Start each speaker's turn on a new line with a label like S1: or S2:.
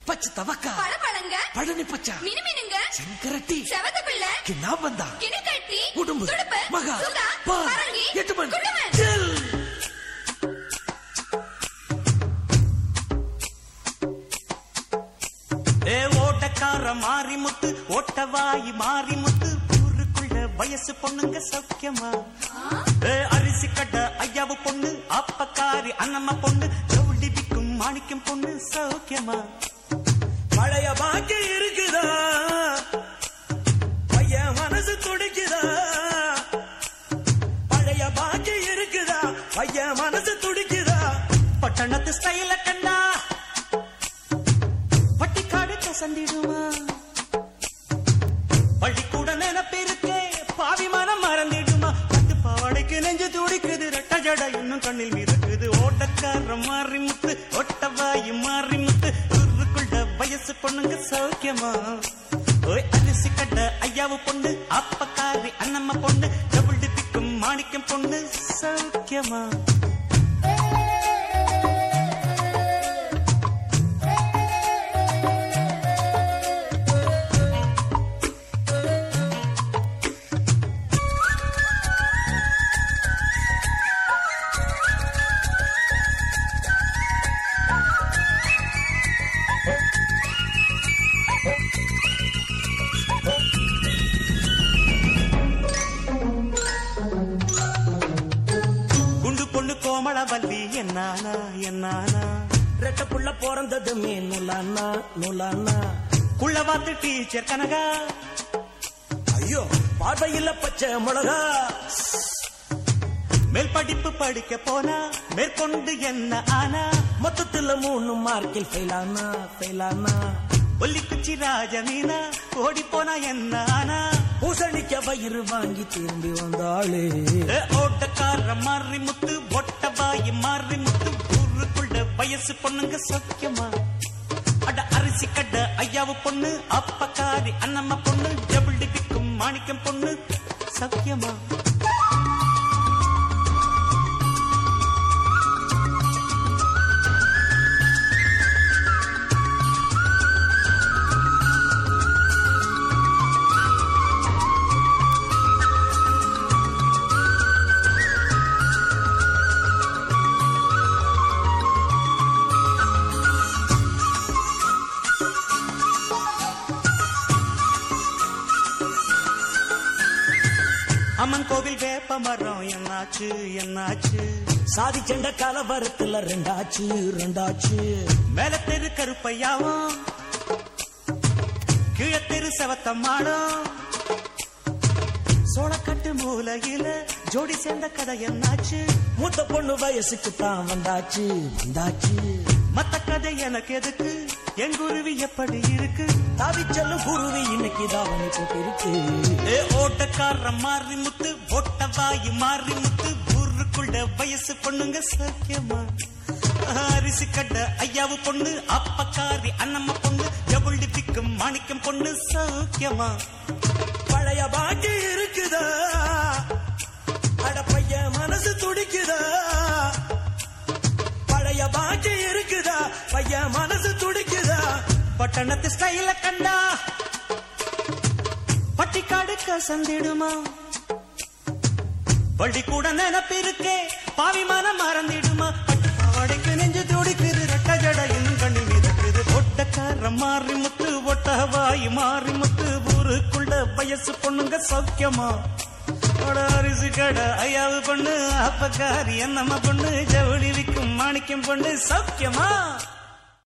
S1: பச்சை தவக்கா
S2: பழபழங்க
S1: பழனி பச்சா
S2: மினுமினுங்க
S1: செங்கரட்டி
S2: செவத்த பிள்ளை
S1: கிண்ணா வந்தா
S2: கிணக்கட்டி
S1: உடும்பு
S2: துடுப்பு
S1: மகா
S2: சுதா
S1: பா
S2: பரங்கி
S1: எட்டுமன்
S2: குண்டுமன்
S1: செல்
S3: ஏ ஓட்டக்கார மாரிமுத்து ஓட்டவாயி மாரிமுத்து ஊருக்குள்ள வயசு பொண்ணுங்க சௌக்கியமா ஏ அரிசி கட்ட ஐயாவு பொண்ணு அப்பக்காரி அண்ணம்மா பொண்ணு ஜவுளி விக்கும் மாணிக்கம் பொண்ணு சௌக்கியமா
S4: பழைய பாக்கி இருக்குதா பையன் மனசு துடிக்குதா பழைய பாக்கி இருக்குதா பையன் மனசு துடிக்குதா
S3: பட்டணத்து ஸ்டைல கண்டா பட்டிக்காடு கசந்திடுமா பள்ளிக்கூட நினைப்பிருக்கே பாவி மனம் மறந்திடுமா பட்டு பாவாடைக்கு நெஞ்சு துடிக்குது ரெட்ட ஜட இன்னும் கண்ணில் மிதக்குது ஓட்டக்கார மாறி முத்து ஒட்டவாயி மாறி முத்து ஊருக்குள்ள வயசு பொண்ணுங்க சௌக்கியமா ஓய் அரிசி கட்ட ஐயாவு பொண்ணு அப்பக்காரி அண்ணம்மா பொண்ணு டபுள் டிப்பிக்கும் மாணிக்கம் பொண்ணு சௌக்கியமா குண்டு பொண்ணு கோமளவல்லி என்னானா என்னானா
S4: ரெட்ட புள்ள பிறந்ததுமே நுலானா நுலானா
S3: குள்ளவாத்து டீச்சர் கனகா
S4: ஐயோ பார்வையில பச்சை மிளகா
S3: மேல் படிப்பு படிக்க போனா மேற்கொண்டு என்ன ஆனா
S4: மொத்தத்துல மூணு மார்க்கில் ஃபெயிலானா ஃபெயிலானா
S3: ஒல்லிக்குச்சி ராஜமீனா ஓடி போனா என்ன ஆனா
S4: பூசணிக்க வயிறு வாங்கி திரும்பி வந்தாளே
S3: ஏ, ஓட்டக்கார மாறி முத்து ஒட்டவாயி மாறி முத்து ஊருக்குள்ள வயசு பொண்ணுங்க சௌக்கியமா அட அரிசி கட்ட ஐயாவு பொண்ணு அப்பக்காரி அண்ணம்மா பொண்ணு டபுள் டிபிக்கும் மாணிக்கம் பொண்ணு சௌக்கியமா அம்மன் கோவில் வேப்ப மரம் என்னாச்சு என்னாச்சு
S4: சாதி செண்ட கலவரத்துல ரெண்டாச்சு ரெண்டாச்சு
S3: மேல தெரு கருப்பையாவும் கீழத்தெரு செவத்தம்மாடும் சோளக்கட்டு மூலையில ஜோடி சேர்ந்த கதை என்னாச்சு
S4: மூத்த பொண்ணு வயசுக்கு தான் வந்தாச்சு வந்தாச்சு
S3: மத்த கதை எனக்கு எதுக்கு என் குருவி எப்படி இருக்கு
S4: தாவி செல்லும் குருவி இன்னைக்கு தாவணி போட்டிருக்கு
S3: ஏ ஓட்டக்கார மாறி முத்து ஒட்டவாயி மாறி முத்து ஊருக்குள்ள வயசு பொண்ணுங்க சக்கியமா அரிசி கட்ட ஐயாவு பொண்ணு அப்பக்காரி அண்ணம்மா பொண்ணு எவ்வளவு பிக்கும் மாணிக்கம் பொண்ணு சௌக்கியமா
S4: பழைய பாக்கி இருக்குதா அட பையன் மனசு துடிக்குதா பழைய பாக்கி இருக்குதா பையன் மனசு துடிக்குதா
S3: பட்டணத்து ஸ்டைல கண்டா பட்டிக்காடு கசந்திடுமா பள்ளி கூட நினப்பிருக்கே பாவி மனம் மறந்திடுமா பட்டு பாவாடைக்கு நெஞ்சு துடிக்குது ரெட்ட ஜட இன்னும் கண்ணி மிதக்குது ஒட்டக்கார மாறி முத்து ஒட்டவாய் மாறி முத்து ஊருக்குள்ள வயசு பொண்ணுங்க சௌக்கியமா அட அரிசி கடை ஐயாவு பொண்ணு அப்பக்காரி என்னம்மா பொண்ணு ஜவுளி விக்கும் மாணிக்கம் பொண்ணு சௌக்கியமா